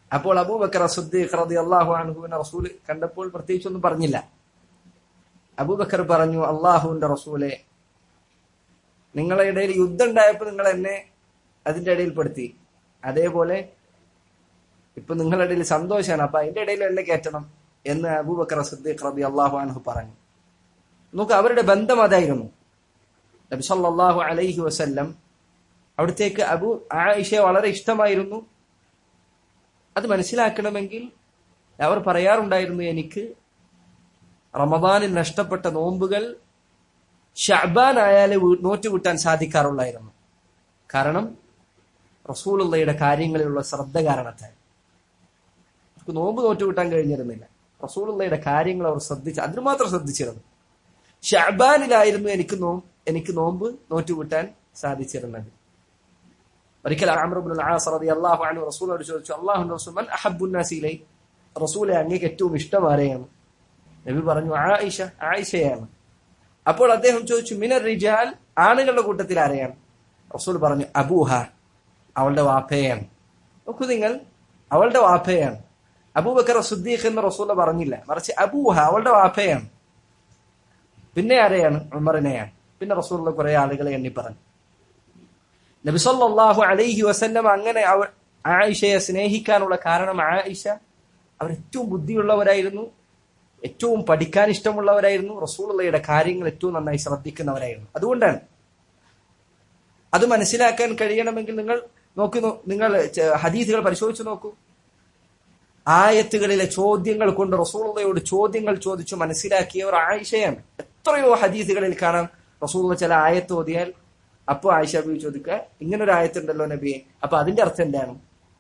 അപ്പോൾ അബൂബക്കർ സുദ്ദീഖ് റളിയല്ലാഹു അൻഹുവിനെ റസൂൽ കണ്ടപ്പോൾ പ്രത്യേകിച്ചൊന്നും പറഞ്ഞില്ല അബൂബക്കർ പറഞ്ഞു അള്ളാഹുവിന്റെ റസൂലെ നിങ്ങളെ ഇടയിൽ യുദ്ധം ഉണ്ടായപ്പോൾ നിങ്ങൾ എന്നെ അതിന്റെ ഇടയിൽ പെടുത്തി അതേപോലെ ഇപ്പൊ നിങ്ങളുടെ ഇടയിൽ സന്തോഷമാണ് അപ്പൊ അതിന്റെ ഇടയിൽ എന്നെ കയറ്റണം എന്ന് അബൂബക്കർ സിദ്ദീഖ് റബി അള്ളാഹു അൻഹു പറഞ്ഞു നോക്ക് അവരുടെ ബന്ധം അതായിരുന്നു നബി സല്ലല്ലാഹു അലൈഹി വസല്ലം അവിടത്തേക്ക് അബു ആയിഷയെ വളരെ ഇഷ്ടമായിരുന്നു അത് മനസ്സിലാക്കണമെങ്കിൽ അവർ പറയാറുണ്ടായിരുന്നു എനിക്ക് റമദാനിൽ നഷ്ടപ്പെട്ട നോമ്പുകൾ ഷഅബാൻ ആയാല് നോറ്റുകൂട്ടാൻ സാധിക്കാറുള്ളായിരുന്നു കാരണം റസൂലുള്ളയുടെ കാര്യങ്ങളിലുള്ള ശ്രദ്ധ കാരണത്താൽ അവർക്ക് നോമ്പ് നോറ്റുകൂട്ടാൻ കഴിഞ്ഞിരുന്നില്ല റസൂലുള്ളയുടെ കാര്യങ്ങൾ അവർ ശ്രദ്ധിച്ചു അതിന് മാത്രം ശ്രദ്ധിച്ചിരുന്നു ഷഅബാനിലായിരുന്നു എനിക്ക് നോ എനിക്ക് നോമ്പ് നോറ്റുകൂട്ടാൻ സാധിച്ചിരുന്നത് ഒരിക്കൽ അമറുബുൽ ആസ് റളിയല്ലാഹു അൻഹു റസൂലോട് ചോദിച്ചു അല്ലാഹുവിന്റെ റസൂൽ മൻ അഹബ്ബുൻ നാസി ഇലൈ റസൂലെ അങ്ങേക്ക് ഏറ്റവും ഇഷ്ടം ആരെയാണ് നബി പറഞ്ഞു ആയിഷ ആയിഷയാണ് അപ്പോൾ അദ്ദേഹം ചോദിച്ചു മിനർ റിജാൽ ആണുങ്ങളുടെ കൂട്ടത്തിൽ ആരെയാണ് റസൂൽ പറഞ്ഞു അബൂഹ അവളുടെ വാപ്പയാണ് നോക്കൂ നിങ്ങൾ അവളുടെ വാപ്പയാണ് അബൂബക്കർ സുദ്ദീഖ് എന്ന് റസൂല പറഞ്ഞില്ല മറിച്ച് അബൂഹ അവളുടെ വാപ്പയാണ് പിന്നെ ആരെയാണ് ഉമറിനെയാണ് പിന്നെ റസൂലുള്ള കുറെ ആളുകളെ എണ്ണി പറഞ്ഞു നബിസല്ലാഹു അലൈഹി വസല്ലം അങ്ങനെ അവ ആയിഷയെ സ്നേഹിക്കാനുള്ള കാരണം ആയിഷ അവർ ഏറ്റവും ബുദ്ധിയുള്ളവരായിരുന്നു ഏറ്റവും പഠിക്കാൻ ഇഷ്ടമുള്ളവരായിരുന്നു റസൂലുള്ളയുടെ കാര്യങ്ങൾ ഏറ്റവും നന്നായി ശ്രദ്ധിക്കുന്നവരായിരുന്നു അതുകൊണ്ടാണ് അത് മനസ്സിലാക്കാൻ കഴിയണമെങ്കിൽ നിങ്ങൾ നോക്കി നിങ്ങൾ ഹദീസുകൾ പരിശോധിച്ചു നോക്കൂ ആയത്തുകളിലെ ചോദ്യങ്ങൾ കൊണ്ട് റസൂള്ളയോട് ചോദ്യങ്ങൾ ചോദിച്ചു മനസ്സിലാക്കിയവർ ആയിഷയാണ് എത്രയോ ഹദീസുകളിൽ കാണാം റസൂള്ള ചില ആയത്ത് ഓതിയാൽ അപ്പൊ ആയിഷ ബി ചോദിക്കുക ഇങ്ങനെ ഒരു ആയത്തുണ്ടല്ലോ നബിയെ അപ്പൊ അതിന്റെ അർത്ഥം എന്താണ്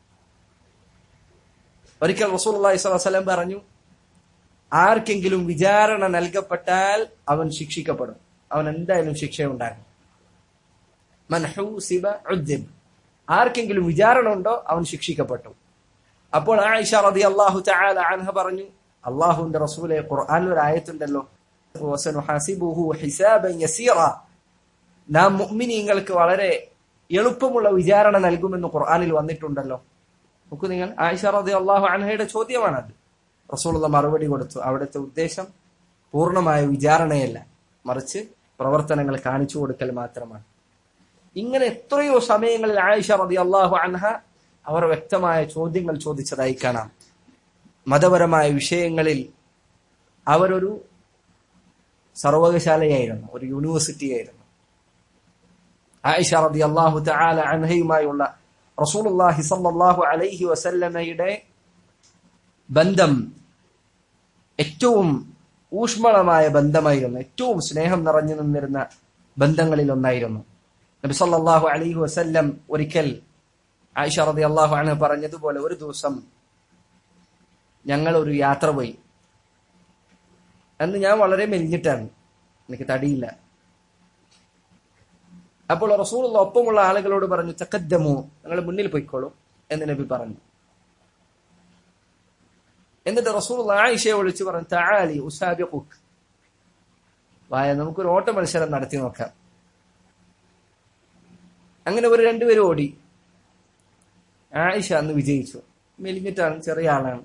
ഒരിക്കൽ റസൂൽ അള്ളാഹിസ്വലം പറഞ്ഞു ആർക്കെങ്കിലും വിചാരണ നൽകപ്പെട്ടാൽ അവൻ ശിക്ഷിക്കപ്പെടും അവൻ എന്തായാലും ശിക്ഷയുണ്ടാകും മൻഹൂസിബ ഉദ്ദിബ് ആർക്കെങ്കിലും വിചാരണ ഉണ്ടോ അവൻ ശിക്ഷിക്കപ്പെട്ടു അപ്പോൾ ആയിഷ റതി അള്ളാഹു തആല അൻഹ പറഞ്ഞു അള്ളാഹുവിന്റെ റസൂലെ ഖുർആനിൽ ഒരു ആയത്തുണ്ടല്ലോ വസനുഹാസിബുഹു ഹിസാബൻ യസീറ നാം മുഅ്മിനീങ്ങൾക്ക് വളരെ എളുപ്പമുള്ള വിചാരണ നൽകുമെന്ന് ഖുർആനിൽ വന്നിട്ടുണ്ടല്ലോ നോക്കൂ നിങ്ങൾ ആയിഷ റതി അള്ളാഹു അൻഹയുടെ ചോദ്യമാണത് റസൂലുള്ള മറുപടി കൊടുത്തു അവിടുത്തെ ഉദ്ദേശം പൂർണ്ണമായ വിചാരണയല്ല മറിച്ച് പ്രവർത്തനങ്ങൾ കാണിച്ചു കൊടുക്കൽ മാത്രമാണ് ഇങ്ങനെ എത്രയോ സമയങ്ങളിൽ ആയിഷ റതി അള്ളാഹു അൻഹ അവർ വ്യക്തമായ ചോദ്യങ്ങൾ ചോദിച്ചതായി കാണാം മതപരമായ വിഷയങ്ങളിൽ അവരൊരു സർവകശാലയായിരുന്നു ഒരു യൂണിവേഴ്സിറ്റി ആയിരുന്നു ആയിഷ റതി അള്ളാഹു തആല അൻഹയുമായുള്ള റസൂലുള്ളാഹി സല്ലല്ലാഹു അലൈഹി വസല്ലമയുടെ ബന്ധം ഏറ്റവും ഊഷ്മളമായ ബന്ധമായിരുന്നു ഏറ്റവും സ്നേഹം നിറഞ്ഞു നിന്നിരുന്ന ബന്ധങ്ങളിൽ ഒന്നായിരുന്നു നബി സല്ലല്ലാഹു അലൈഹി വസല്ലം ഒരിക്കൽ ആയിഷ റതി അള്ളാഹു അൻഹ പറഞ്ഞതുപോലെ ഒരു ദിവസം ഞങ്ങൾ ഒരു യാത്ര പോയി അന്ന് ഞാൻ വളരെ മെലിഞ്ഞിട്ടാണ് എനിക്ക് തടിയില്ല അപ്പോൾ റസൂലുള്ള ഒപ്പമുള്ള ആളുകളോട് പറഞ്ഞു ചക്കദ്ദമോ നിങ്ങൾ മുന്നിൽ പോയിക്കോളൂ എന്ന് നബി പറഞ്ഞു എന്നിട്ട് റസൂൽ ആയിഷയെ വിളിച്ചു പറഞ്ഞു താലി ഉസാബിഖുക്ക് വായ നമുക്കൊരു ഓട്ട മത്സരം നടത്തി നോക്കാം അങ്ങനെ ഒരു രണ്ടുപേരും ഓടി ആയിഷ അന്ന് വിജയിച്ചു മെലിഞ്ഞിട്ടാണ് ചെറിയ ആളാണ്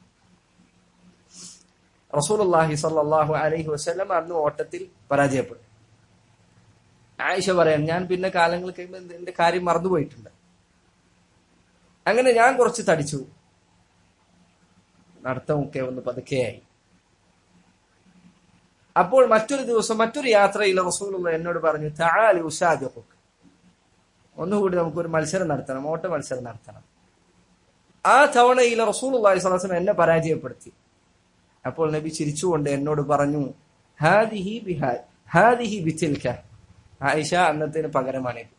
റസൂലുള്ളാഹി സ്വല്ലല്ലാഹു അലൈഹി വസല്ലം അന്ന് ഓട്ടത്തിൽ പരാജയപ്പെട്ടു ആയിഷ പറയാൻ ഞാൻ പിന്നെ കാലങ്ങൾ കഴിയുമ്പോൾ എന്റെ കാര്യം മറന്നുപോയിട്ടുണ്ട് അങ്ങനെ ഞാൻ കുറച്ച് തടിച്ചു നടത്തമൊക്കെ ഒന്ന് പതുക്കെയായി അപ്പോൾ മറ്റൊരു ദിവസം മറ്റൊരു യാത്രയിൽ റസൂലുള്ള എന്നോട് പറഞ്ഞു താലി ഉഷാദിഖുക്ക് ഒന്നുകൂടി നമുക്കൊരു മത്സരം നടത്തണം ഓട്ട മത്സരം നടത്തണം ആ തവണയിൽ റസൂൽ അള്ളാഹി എന്നെ പരാജയപ്പെടുത്തി അപ്പോൾ നബി ചിരിച്ചുകൊണ്ട് എന്നോട് പറഞ്ഞു ഹാദിഹി ബിഹാ ഹാദിഹി ബിത്തിൽക്ക ആയിഷ അന്നത്തിന് പകരമാണിത്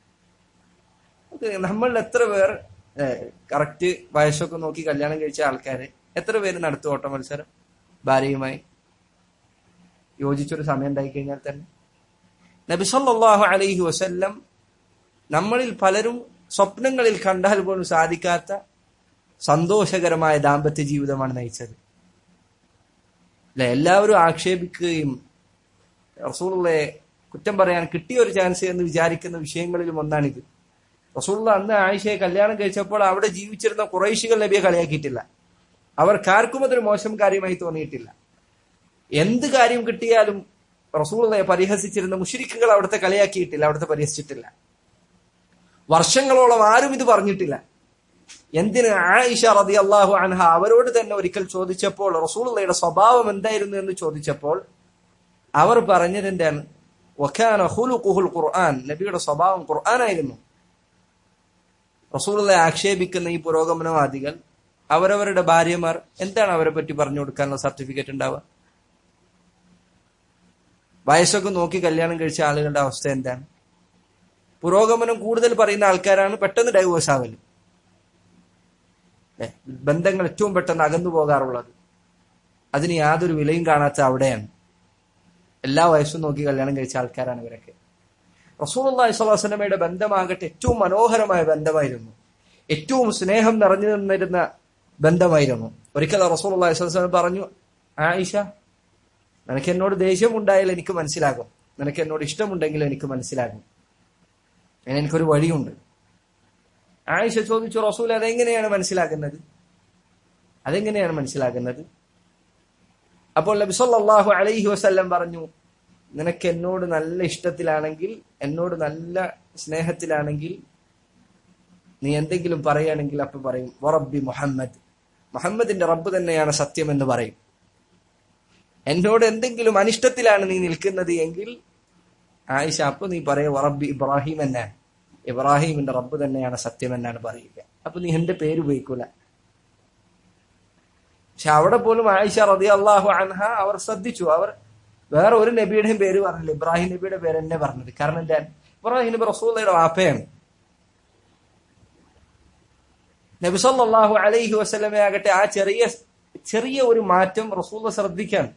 നമ്മളിൽ എത്ര പേർ കറക്റ്റ് വയസ്സൊക്കെ നോക്കി കല്യാണം കഴിച്ച ആൾക്കാര് എത്ര പേര് നടത്തും ഓട്ട മത്സരം ഭാര്യയുമായി യോജിച്ചൊരു സമയം ഉണ്ടായി കഴിഞ്ഞാൽ തന്നെ നബി സല്ലല്ലാഹു അലൈഹി വസല്ലം നമ്മളിൽ പലരും സ്വപ്നങ്ങളിൽ കണ്ടാൽ പോലും സാധിക്കാത്ത സന്തോഷകരമായ ദാമ്പത്യ ജീവിതമാണ് നയിച്ചത് അല്ലെ എല്ലാവരും ആക്ഷേപിക്കുകയും റസൂളെ കുറ്റം പറയാൻ കിട്ടിയ ഒരു ചാൻസ് എന്ന് വിചാരിക്കുന്ന വിഷയങ്ങളിലും ഒന്നാണിത് റസൂള്ള അന്ന് ആയിഷയെ കല്യാണം കഴിച്ചപ്പോൾ അവിടെ ജീവിച്ചിരുന്ന കുറേശികൾ നബിയെ കളിയാക്കിയിട്ടില്ല അവർക്കാർക്കും അതൊരു മോശം കാര്യമായി തോന്നിയിട്ടില്ല എന്ത് കാര്യം കിട്ടിയാലും റസൂള്ളയെ പരിഹസിച്ചിരുന്ന മുഷിരിക്കുകൾ അവിടുത്തെ കളിയാക്കിയിട്ടില്ല അവിടുത്തെ പരിഹസിച്ചിട്ടില്ല വർഷങ്ങളോളം ആരും ഇത് പറഞ്ഞിട്ടില്ല എന്തിന് ആയിഷ റതി അള്ളാഹു അൻഹ അവരോട് തന്നെ ഒരിക്കൽ ചോദിച്ചപ്പോൾ റസൂള്ളയുടെ സ്വഭാവം എന്തായിരുന്നു എന്ന് ചോദിച്ചപ്പോൾ അവർ പറഞ്ഞത് എന്താണ് വഖാന ഖുലുഖുൽ ഖുർആൻ നബിയുടെ സ്വഭാവം ഖുർആനായിരുന്നു റസൂളെ ആക്ഷേപിക്കുന്ന ഈ പുരോഗമനവാദികൾ അവരവരുടെ ഭാര്യമാർ എന്താണ് അവരെ പറ്റി പറഞ്ഞു കൊടുക്കാനുള്ള സർട്ടിഫിക്കറ്റ് ഉണ്ടാവുക വയസ്സൊക്കെ നോക്കി കല്യാണം കഴിച്ച ആളുകളുടെ അവസ്ഥ എന്താണ് പുരോഗമനം കൂടുതൽ പറയുന്ന ആൾക്കാരാണ് പെട്ടെന്ന് ഡൈവേഴ്സ് ആവല് ഏ, ബന്ധങ്ങൾ ഏറ്റവും പെട്ടെന്ന് അകന്നു പോകാറുള്ളത് അതിന് യാതൊരു വിലയും കാണാത്ത അവിടെയാണ് എല്ലാ വയസ്സും നോക്കി കല്യാണം കഴിച്ച ആൾക്കാരാണ് ഇവരൊക്കെ റസൂലി സ്വലാസ്ലമയുടെ ബന്ധമാകട്ടെ ഏറ്റവും മനോഹരമായ ബന്ധമായിരുന്നു ഏറ്റവും സ്നേഹം നിറഞ്ഞു നിന്നിരുന്ന ബന്ധമായിരുന്നു ഒരിക്കൽ റസൂൽ അള്ളാഹിസ്വലം പറഞ്ഞു ആയിഷ നിനക്ക് എന്നോട് ദേഷ്യം ഉണ്ടായാൽ എനിക്ക് മനസ്സിലാകും നിനക്ക് എന്നോട് ഇഷ്ടമുണ്ടെങ്കിൽ എനിക്ക് മനസ്സിലാകും അതിന് എനിക്കൊരു വഴിയുണ്ട് ആയിഷ ചോദിച്ചു റസൂൽ അതെങ്ങനെയാണ് മനസ്സിലാക്കുന്നത് അതെങ്ങനെയാണ് മനസ്സിലാക്കുന്നത് അപ്പോൾ നബി സല്ലല്ലാഹു അലൈഹി വസല്ലം പറഞ്ഞു നിനക്ക് എന്നോട് നല്ല ഇഷ്ടത്തിലാണെങ്കിൽ എന്നോട് നല്ല സ്നേഹത്തിലാണെങ്കിൽ നീ എന്തെങ്കിലും പറയുകയാണെങ്കിൽ അപ്പൊ പറയും വറബ്ബി മുഹമ്മദ് മുഹമ്മദിന്റെ റബ്ബ് തന്നെയാണ് സത്യം എന്ന് പറയും എന്നോട് എന്തെങ്കിലും അനിഷ്ടത്തിലാണ് നീ നിൽക്കുന്നത് എങ്കിൽ ആയിഷ അപ്പൊ നീ പറയ വറബ്ബി ഇബ്രാഹിം എന്നാണ് ഇബ്രാഹിമിന്റെ റബ്ബ് തന്നെയാണ് സത്യം എന്നാണ് പറയുക അപ്പൊ നീ എന്റെ പേര് ഉപയോഗിക്കൂല പക്ഷെ അവിടെ പോലും ആയിഷ റതി അള്ളാഹു അൻഹ അവർ ശ്രദ്ധിച്ചു അവർ വേറെ ഒരു നബിയുടെയും പേര് പറഞ്ഞില്ല ഇബ്രാഹിം നബിയുടെ പേര് തന്നെ പറഞ്ഞത് കാരണം എന്താ ഇബ്രാഹിം നബി റസൂള്ളയുടെ വാപ്പയാണ് നബി സല്ലല്ലാഹു അലൈഹി വസല്ലമ ആകട്ടെ ആ ചെറിയ ചെറിയ ഒരു മാറ്റം റസൂള്ള ശ്രദ്ധിക്കാൻ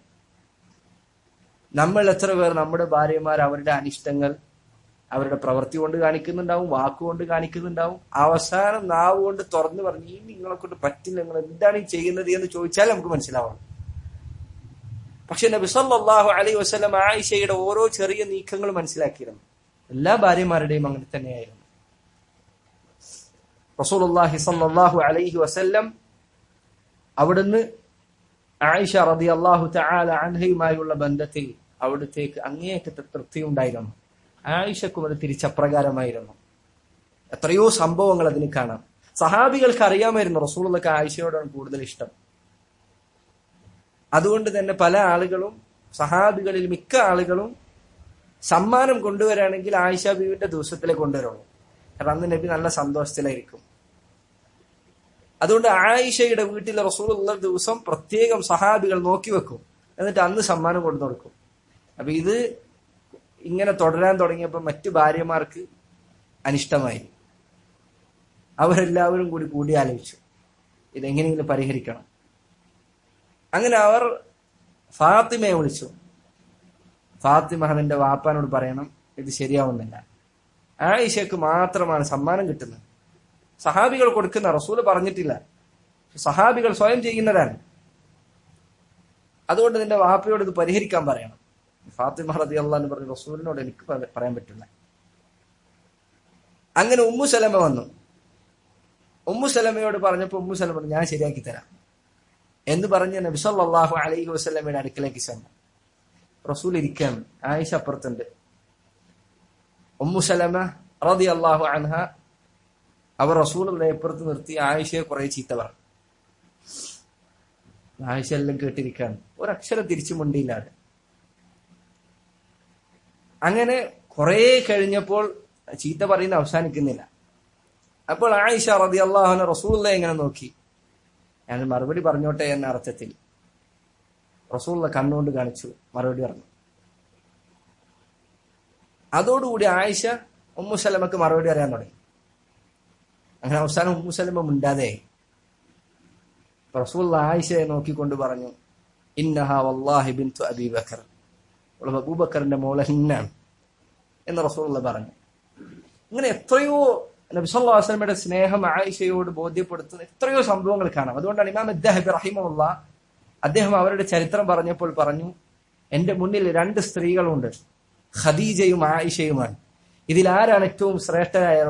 നമ്മൾ എത്ര പേർ നമ്മുടെ ഭാര്യമാർ അവരുടെ അനിഷ്ടങ്ങൾ അവരുടെ പ്രവൃത്തി കൊണ്ട് കാണിക്കുന്നുണ്ടാവും വാക്കുകൊണ്ട് കാണിക്കുന്നുണ്ടാവും അവസാനം നാവ് കൊണ്ട് തുറന്നു പറഞ്ഞു ഈ നിങ്ങളെ കൊണ്ട് പറ്റില്ല നിങ്ങൾ എന്താണ് ഈ ചെയ്യുന്നത് എന്ന് ചോദിച്ചാൽ നമുക്ക് മനസ്സിലാവണം പക്ഷെ നബി സല്ലല്ലാഹു അലൈഹി വസല്ലം ആയിഷയുടെ ഓരോ ചെറിയ നീക്കങ്ങൾ മനസ്സിലാക്കിയിരുന്നു എല്ലാ ഭാര്യമാരുടെയും അങ്ങനെ തന്നെയായിരുന്നു റസൂലുള്ളാഹി സല്ലല്ലാഹു അലൈഹി വസല്ലം അവിടുന്ന് ആയിഷ റളിയല്ലാഹു തആല അൻഹയുമായുള്ള ബന്ധത്തിൽ അവിടുത്തേക്ക് അങ്ങേയറ്റത്തെ തൃപ്തി ഉണ്ടായിരുന്നു ആയിഷക്കും അത് തിരിച്ചപ്രകാരമായിരുന്നു എത്രയോ സംഭവങ്ങൾ അതിന് കാണാം സഹാബികൾക്ക് അറിയാമായിരുന്നു റസൂളൊക്കെ ആയിഷയോടാണ് കൂടുതൽ ഇഷ്ടം അതുകൊണ്ട് തന്നെ പല ആളുകളും സഹാബികളിൽ മിക്ക ആളുകളും സമ്മാനം കൊണ്ടുവരാണെങ്കിൽ ആയിഷ ബീവിന്റെ ദിവസത്തിലെ കൊണ്ടുവരുള്ളൂ കാരണം അന്ന് നബി നല്ല സന്തോഷത്തിലായിരിക്കും അതുകൊണ്ട് ആയിഷയുടെ വീട്ടിൽ റസൂൾ ഉള്ള ദിവസം പ്രത്യേകം സഹാബികൾ നോക്കി വെക്കും എന്നിട്ട് അന്ന് സമ്മാനം കൊണ്ടു കൊടുക്കും അപ്പൊ ഇത് ഇങ്ങനെ തുടരാൻ തുടങ്ങിയപ്പോൾ മറ്റു ഭാര്യമാർക്ക് അനിഷ്ടമായി അവരെല്ലാവരും കൂടി കൂടി ആലോചിച്ചു ഇതെങ്ങനെയെങ്കിലും പരിഹരിക്കണം അങ്ങനെ അവർ ഫാത്തിമയെ വിളിച്ചു ഫാത്തിമ അവന്റെ വാപ്പാനോട് പറയണം ഇത് ശരിയാവുന്നില്ല ആയിഷക്ക് മാത്രമാണ് സമ്മാനം കിട്ടുന്നത് സഹാബികൾ കൊടുക്കുന്ന റസൂല് പറഞ്ഞിട്ടില്ല സഹാബികൾ സ്വയം ചെയ്യുന്നതാണ് അതുകൊണ്ട് നിന്റെ വാപ്പയോട് ഇത് പരിഹരിക്കാൻ പറയണം ഫാത്തിമ റതി അള്ളഹാന്ന് പറഞ്ഞു റസൂലിനോട് എനിക്ക് പ- പറയാൻ പറ്റില്ല അങ്ങനെ ഉമ്മു സലമ വന്നു ഉമ്മു സലമയോട് പറഞ്ഞപ്പോ ഉമ്മു സലമ പറഞ്ഞു, ഞാൻ ശരിയാക്കി തരാം എന്ന് പറഞ്ഞ് നബി സല്ലല്ലാഹു അലൈഹി വസല്ലമയുടെ അടുക്കലേക്ക് ചെന്നു റസൂൽ ഇരിക്കുകയാണ് ആയിഷ അപ്പുറത്തുണ്ട് ഉമ്മു സലമ റതി അള്ളാഹു അൻഹ അവർ റസൂൽ അപ്പുറത്ത് നിർത്തി ആയിഷയെ കുറെ ചീത്ത പറഞ്ഞു ആയിഷ എല്ലാം കേട്ടിരിക്കുകയാണ് ഒരക്ഷരം തിരിച്ചു മുണ്ടിയില്ലാതെ അങ്ങനെ കുറെ കഴിഞ്ഞപ്പോൾ ചീത്ത പറയുന്ന അവസാനിക്കുന്നില്ല അപ്പോൾ ആയിഷ റതി അള്ളാഹുന റസൂള്ള എങ്ങനെ നോക്കി ഞാൻ മറുപടി പറഞ്ഞോട്ടെ എന്ന അർത്ഥത്തിൽ റസൂള്ള കണ്ണുകൊണ്ട് കാണിച്ചു മറുപടി പറഞ്ഞു അതോടുകൂടി ആയിഷ ഉമ്മു സലമക്ക് മറുപടി അറിയാൻ തുടങ്ങി അങ്ങനെ അവസാനം ഉമ്മു സലമ മിണ്ടാതെ റസൂള്ള ആയിഷയെ നോക്കിക്കൊണ്ട് പറഞ്ഞു ഇന്നഹ വല്ലാഹി ബിൻതു അബീബക്കർ അവൾ അബൂബക്കറിന്റെ മോള് തന്നെയാണ് എന്ന് റസൂള്ള പറഞ്ഞു ഇങ്ങനെ എത്രയോ നബിസല്ലാ വസ്ലമയുടെ സ്നേഹം ആയിഷയോട് ബോധ്യപ്പെടുത്തുന്ന എത്രയോ സംഭവങ്ങൾ കാണാം അതുകൊണ്ടാണ് ഇമാം അദ്ദഹബ് റഹിമുള്ള അദ്ദേഹം അവരുടെ ചരിത്രം പറഞ്ഞപ്പോൾ പറഞ്ഞു എന്റെ മുന്നിൽ രണ്ട് സ്ത്രീകളുണ്ട് ഖദീജയും ആയിഷയുമാണ് ഇതിൽ ആരാണ് ഏറ്റവും ശ്രേഷ്ഠരായവർ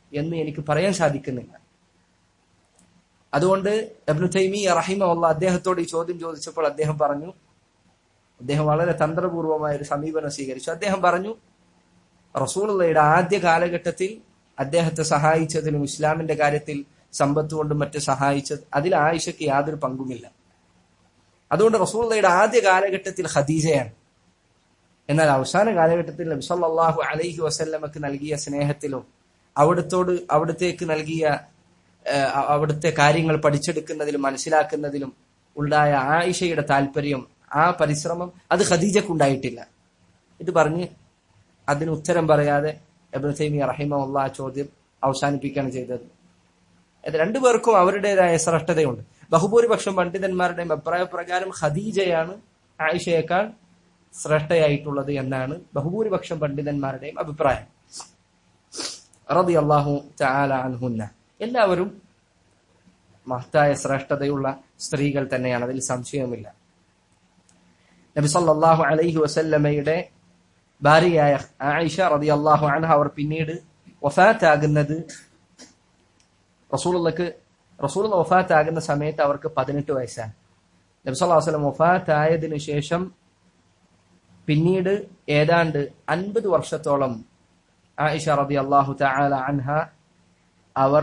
എന്ന് എനിക്ക് പറയാൻ സാധിക്കുന്നില്ല അതുകൊണ്ട് അബ്നു തൈമി റഹിമുള്ള അദ്ദേഹത്തോട് ഈ ചോദ്യം ചോദിച്ചപ്പോൾ അദ്ദേഹം പറഞ്ഞു അദ്ദേഹം വളരെ തന്ത്രപൂർവമായ ഒരു സമീപനം സ്വീകരിച്ചു അദ്ദേഹം പറഞ്ഞു റസൂലുള്ളയുടെ ആദ്യ കാലഘട്ടത്തിൽ അദ്ദേഹത്തെ സഹായിച്ചതിലും ഇസ്ലാമിന്റെ കാര്യത്തിൽ സമ്പത്ത് കൊണ്ടും മറ്റ് സഹായിച്ചത് അതിൽ ആയിഷയ്ക്ക് യാതൊരു പങ്കുമില്ല അതുകൊണ്ട് റസൂലുള്ളയുടെ ആദ്യ കാലഘട്ടത്തിൽ ഖദീജയാണ് എന്നാൽ അവസാന കാലഘട്ടത്തിൽ നബി സല്ലല്ലാഹു അലൈഹി വസല്ലമക്ക് നൽകിയ സ്നേഹത്തിലും അവിടത്തോട് അവിടത്തേക്ക് നൽകിയ ഏഹ്, അവിടുത്തെ കാര്യങ്ങൾ പഠിച്ചെടുക്കുന്നതിലും മനസ്സിലാക്കുന്നതിലും ഉണ്ടായ ആയിഷയുടെ താല്പര്യം ആ പരിശ്രമം അത് ഖദീജക്കുണ്ടായിട്ടില്ല ഇത് പറഞ്ഞ് അതിന് ഉത്തരം പറയാതെ എബ്നു തൈമിയ റഹിമുള്ള ആ ചോദ്യം അവസാനിപ്പിക്കുകയാണ് ചെയ്തത് ഇത് രണ്ടുപേർക്കും അവരുടേതായ ശ്രേഷ്ഠതയുണ്ട് ബഹുഭൂരിപക്ഷം പണ്ഡിതന്മാരുടെയും അഭിപ്രായ പ്രകാരം ഖദീജയാണ് ആയിഷയേക്കാൾ ശ്രേഷ്ഠയായിട്ടുള്ളത് എന്നാണ് ബഹുഭൂരിപക്ഷം പണ്ഡിതന്മാരുടെയും അഭിപ്രായം റബി അള്ളാഹു ചാല അൻഹുന്ന എല്ലാവരും മഹത്തായ ശ്രേഷ്ഠതയുള്ള സ്ത്രീകൾ തന്നെയാണ് അതിൽ സംശയമില്ല നബി സല്ലല്ലാഹു അലൈഹി വസല്ലമയുടെ ഭാര്യയായ ആയിഷ റതി അള്ളാഹു അൻഹ അവർ പിന്നീട് വഫാത്താകുന്നത് റസൂലുള്ളക്ക് റസൂലുള്ള വഫാത്താകുന്ന സമയത്ത് അവർക്ക് പതിനെട്ട് വയസ്സാണ് നബി സല്ലല്ലാഹു അലൈഹി വസല്ലം വഫാത്തായതിനു ശേഷം പിന്നീട് ഏതാണ്ട് അൻപത് വർഷത്തോളം ആയിഷ റതി അള്ളാഹു തആല അൻഹ അവർ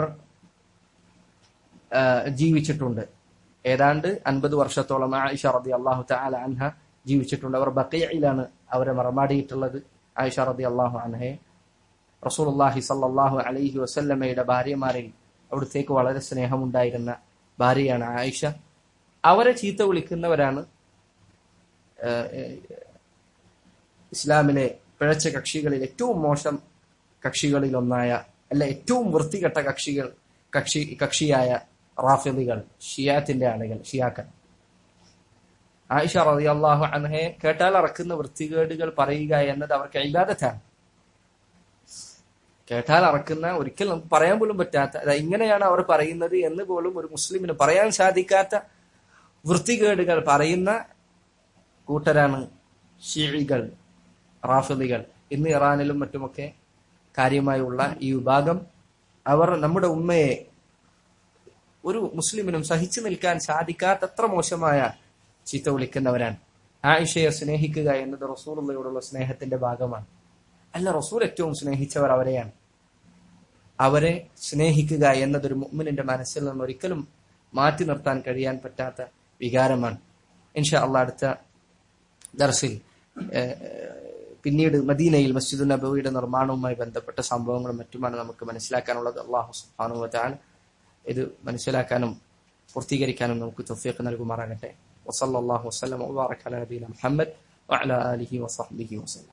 ആ, ജീവിച്ചിട്ടുണ്ട് ഏതാണ്ട് അൻപത് വർഷത്തോളം ആയിഷ റതി അള്ളാഹു തആല അൻഹ ജീവിച്ചിട്ടുണ്ട് അവർ ബക്കയിലാണ് അവരെ മറമാടിയിട്ടുള്ളത് ആയിഷ റതി അള്ളാഹു അൻഹയെ റസൂലുള്ളാഹി സല്ലല്ലാഹു അലൈഹി വസല്ലമയുടെ ഭാര്യമാരിൽ അവിടത്തേക്ക് വളരെ സ്നേഹമുണ്ടായിരുന്ന ഭാര്യയാണ് ആയിഷ അവരെ ചീത്ത വിളിക്കുന്നവരാണ് ആ, ഇസ്ലാമിലെ പിഴച്ച കക്ഷികളിൽ ഏറ്റവും മോശം കക്ഷികളിൽ ഒന്നായ അല്ല ഏറ്റവും വൃത്തികെട്ട കക്ഷികൾ കക്ഷി കക്ഷിയായ റാഫിദികൾ ഷിയാത്തിന്റെ ആളുകൾ ഷിയാക്കൾ ആയിഷ റളിയല്ലാഹു അൻഹയെ കേട്ടാൽ അറക്കുന്ന വൃത്തികേടുകൾ പറയുക എന്നത് അവർക്ക് ഇബാദത്താണ് കേട്ടാൽ അറക്കുന്ന ഒരിക്കൽ നമുക്ക് പറയാൻ പോലും പറ്റാത്ത അതാ ഇങ്ങനെയാണ് അവർ പറയുന്നത് എന്ന് പോലും ഒരു മുസ്ലിമിന് പറയാൻ സാധിക്കാത്ത വൃത്തികേടുകൾ പറയുന്ന കൂട്ടരാണ് ഷിഴികൾ റാഫിദികൾ ഇന്ന് ഇറാനിലും മറ്റുമൊക്കെ കാര്യമായുള്ള ഈ വിഭാഗം അവർ നമ്മുടെ ഉമ്മയെ ഒരു മുസ്ലിമിനും സഹിച്ചു നിൽക്കാൻ സാധിക്കാത്തത്ര മോശമായ ചീത്ത വിളിക്കുന്നവരാണ് ആയിഷയെ സ്നേഹിക്കുക എന്നത് റസൂലുള്ളയോടുള്ള സ്നേഹത്തിന്റെ ഭാഗമാണ് അല്ല റസൂൽ ഏറ്റവും സ്നേഹിച്ചവർ അവരെയാണ് അവരെ സ്നേഹിക്കുക എന്നതൊരു മുഅ്മിനിന്റെ മനസ്സിൽ നിന്ന് ഒരിക്കലും മാറ്റി നിർത്താൻ കഴിയാൻ പറ്റാത്ത വികാരമാണ് ഇൻഷാ അള്ളാഹ് അടുത്ത ദർസിൽ ഏഹ്, പിന്നീട് മദീനയിൽ മസ്ജിദ് നബവിയുടെ നിർമ്മാണവുമായി ബന്ധപ്പെട്ട സംഭവങ്ങളും മറ്റുമാണ് നമുക്ക് മനസ്സിലാക്കാനുള്ളത് അള്ളാഹു സുബ്ഹാനഹു വതആല ഇത് മനസ്സിലാക്കാനും പൂർത്തീകരിക്കാനും നമുക്ക് തൗഫീഖ് നൽകുമാറാകട്ടെ വസല്ലല്ലാഹു വസല്ലം വബാറക അലാ നബീന മുഹമ്മദ് വഅലാ ആലിഹി വസഹ്ബിഹി വസല്ലം